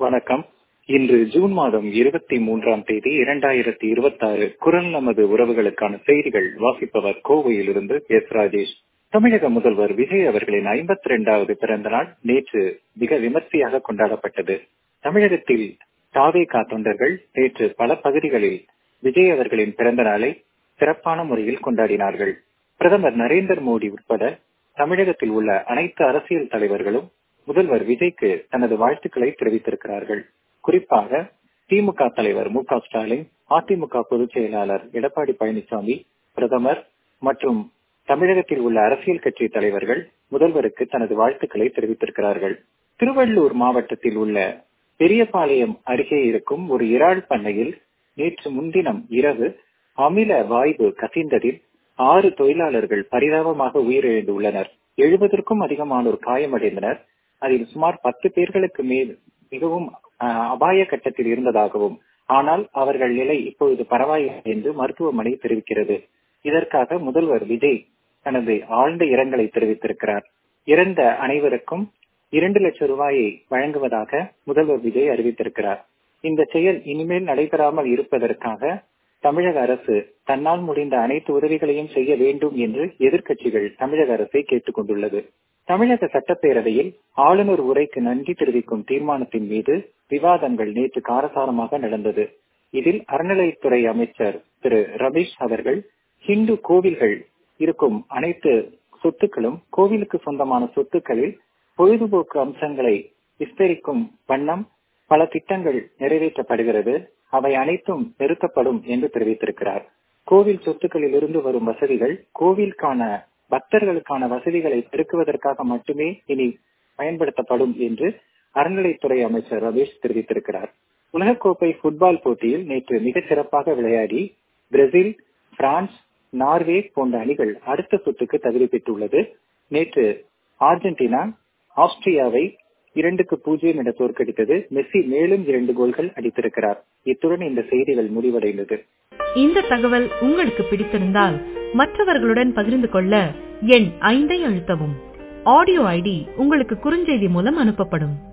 வணக்கம் இன்று ஜூன் மாதம் இருபத்தி மூன்றாம் தேதி இரண்டாயிரத்தி இருபத்தி ஆறு குரல் நமது உறவுகளுக்கான செய்திகள் வாசிப்பவர் கோவையிலிருந்து எஸ் ராஜேஷ் தமிழக முதல்வர் விஜய் அவர்களின் ஐம்பத்தி இரண்டாவது பிறந்த நாள் நேற்று மிக விமர்சையாக கொண்டாடப்பட்டது தமிழகத்தில் தாவேகா தொண்டர்கள் நேற்று பல பகுதிகளில் விஜய் அவர்களின் பிறந்த நாளை சிறப்பான முறையில் கொண்டாடினார்கள் பிரதமர் நரேந்திர மோடி உட்பட தமிழகத்தில் உள்ள அனைத்து அரசியல் தலைவர்களும் முதல்வர் விஜய்க்கு தனது வாழ்த்துக்களை தெரிவித்திருக்கிறார்கள் குறிப்பாக திமுக தலைவர் மு க ஸ்டாலின் அதிமுக பொதுச் செயலாளர் எடப்பாடி பழனிசாமி பிரதமர் மற்றும் தமிழகத்தில் உள்ள அரசியல் கட்சி தலைவர்கள் முதல்வருக்கு தனது வாழ்த்துக்களை தெரிவித்திருக்கிறார்கள் திருவள்ளூர் மாவட்டத்தில் உள்ள பெரியபாளையம் அருகே இருக்கும் ஒரு இறால் பண்ணையில் நேற்று முன்தினம் இரவு அமில வாய்வு கசிந்ததில் ஆறு தொழிலாளர்கள் பரிதாபமாக உயிரிழந்துள்ளனர் எழுபதற்கும் அதிகமானோர் காயமடைந்தனர் அதில் சுமார் பத்து பேர்களுக்கு மேல் மிகவும் அபாய கட்டத்தில் இருந்ததாகவும் ஆனால் அவர்கள் நிலை இப்பொழுது பரவாயில்லை என்று மருத்துவமனை தெரிவிக்கிறது இதற்காக முதல்வர் விஜய் தனது ஆழ்ந்த இரங்கலை தெரிவித்திருக்கிறார் இறந்த அனைவருக்கும் இரண்டு லட்சம் ரூபாயை வழங்குவதாக முதல்வர் விஜய் அறிவித்திருக்கிறார் இந்த செயல் இனிமேல் நடைபெறாமல் இருப்பதற்காக தமிழக அரசு தன்னால் முடிந்த அனைத்து உதவிகளையும் செய்ய வேண்டும் என்று எதிர்க்கட்சிகள் தமிழக அரசை கேட்டுக் கொண்டுள்ளது தமிழக சட்டப்பேரவையில் ஆளுநர் உரைக்கு நன்றி தெரிவிக்கும் தீர்மானத்தின் மீது விவாதங்கள் நேற்று காரசாரமாக நடந்தது இதில் அறநிலைத்துறை அமைச்சர் திரு ரமேஷ் அவர்கள் ஹிந்து கோவில்கள் இருக்கும் அனைத்து சொத்துக்களும் கோவிலுக்கு சொந்தமான சொத்துக்களில் பொழுதுபோக்கு அம்சங்களை விஸ்தரிக்கும் வண்ணம் பல திட்டங்கள் நிறைவேற்றப்படுகிறது அவை அனைத்தும் நிறுத்தப்படும் என்று தெரிவித்திருக்கிறார் கோவில் சொத்துக்களில் இருந்து வரும் வசதிகள் கோவிலுக்கான பக்தர்களுக்கான வசதிகளை பெருக்குவதற்காக மட்டுமே இனி பயன்படுத்தப்படும் என்று அறநிலைத்துறை அமைச்சர் ரமேஷ் தெரிவித்திருக்கிறார் உலகக்கோப்பை ஃபுட்பால் போட்டியில் நேற்று மிகச் சிறப்பாக விளையாடி பிரேசில் பிரான்ஸ் நார்வே போன்ற அணிகள் அடுத்த சுற்றுக்கு தகுதி பெற்றுள்ளது நேற்று அர்ஜென்டினா ஆஸ்திரியாவை இரண்டுக்கு பூஜ்ஜியம் என தோற்கடித்தது மெஸ்ஸி மேலும் இரண்டு கோல்கள் அடித்திருக்கிறார் இத்துடன் இந்த செய்திகள் முடிவடைந்தது இந்த தகவல் உங்களுக்கு பிடித்திருந்தால் மற்றவர்களுடன் பகிர்ந்து கொள்ள எண் ஐந்தை அழுத்தவும் ஆடியோ ஐடி உங்களுக்கு குறுஞ்செய்தி மூலம் அனுப்பப்படும்